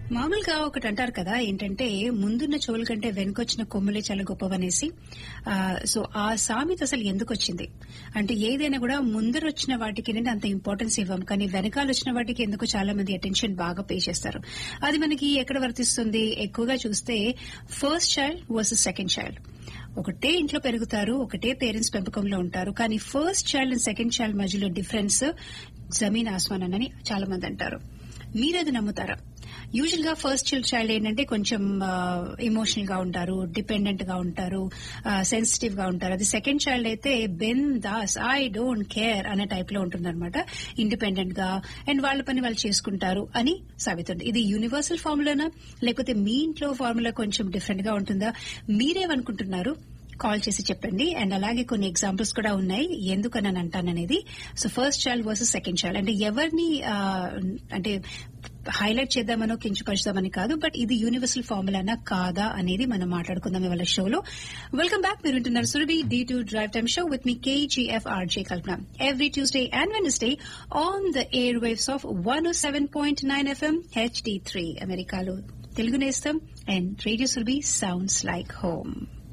మామూలుగా ఒకటి అంటారు కదా ఏంటంటే ముందున్న చెవుల కంటే వెనుకొచ్చిన కొమ్ములే చాలా గొప్పవనేసి ఆ, సో ఆ సామెత అసలు ఎందుకు వచ్చింది అంటే ఏదైనా కూడా ముందర వచ్చిన వాటికి ఏంటంటే అంత ఇంపార్టెన్స్ ఇవ్వం కానీ వెనకాల వచ్చిన వాటికి ఎందుకు చాలా మంది అటెన్షన్ బాగా పే చేస్తారు అది మనకి ఎక్కడ వర్తిస్తుంది ఎక్కువగా చూస్తే first child versus second child ఒకటే ఇంట్లో పెరుగుతారు ఒకటే పేరెంట్స్ పెంపకంలో ఉంటారు కానీ first child and second child మధ్యలో డిఫరెన్స్ జమీన్ ఆస్మాన్ అని చాలా మంది అంటారు మీరు అది నమ్ముతారా యూజువల్ గా ఫస్ట్ చిల్డ్ చైల్డ్ ఏంటంటే కొంచెం ఎమోషనల్ గా ఉంటారు డిపెండెంట్ గా ఉంటారు సెన్సిటివ్ గా ఉంటారు అది సెకండ్ చైల్డ్ అయితే బెన్ దాస్ ఐ డోంట్ కేర్ అనే టైప్ లో ఉంటుందన్నమాట ఇండిపెండెంట్ గా అండ్ వాళ్ళ పని వాళ్ళు చేసుకుంటారు అని సాగుతుంది ఇది యూనివర్సల్ ఫార్ములానా లేకపోతే మీ ఇంట్లో ఫార్ములా కొంచెం డిఫరెంట్ గా ఉంటుందా మీరేమనుకుంటున్నారు కాల్ చేసి చెప్పండి అండ్ అలాగే కొన్ని ఎగ్జాంపుల్స్ కూడా ఉన్నాయి ఎందుకని అని అంటాననేది so first child versus second child అంటే ఎవరిని ఆ, అంటే హైలైట్ చేద్దామనో కించపరుచుదామని కాదు బట్ ఇది యూనివర్సల్ ఫార్ములానా కాదా అనేది మనం మాట్లాడుకుందాం ఇవాళ షోలో వెల్కమ్ బ్యాక్ మీరు వింటున్నారు Surabhi D to drive time show with మీ KGF RJ Kalpana every Tuesday and Wednesday on the air waves of one seven point nine FM HD three అమెరికాలో తెలుగు నేస్తం and radio Surabhi sounds like home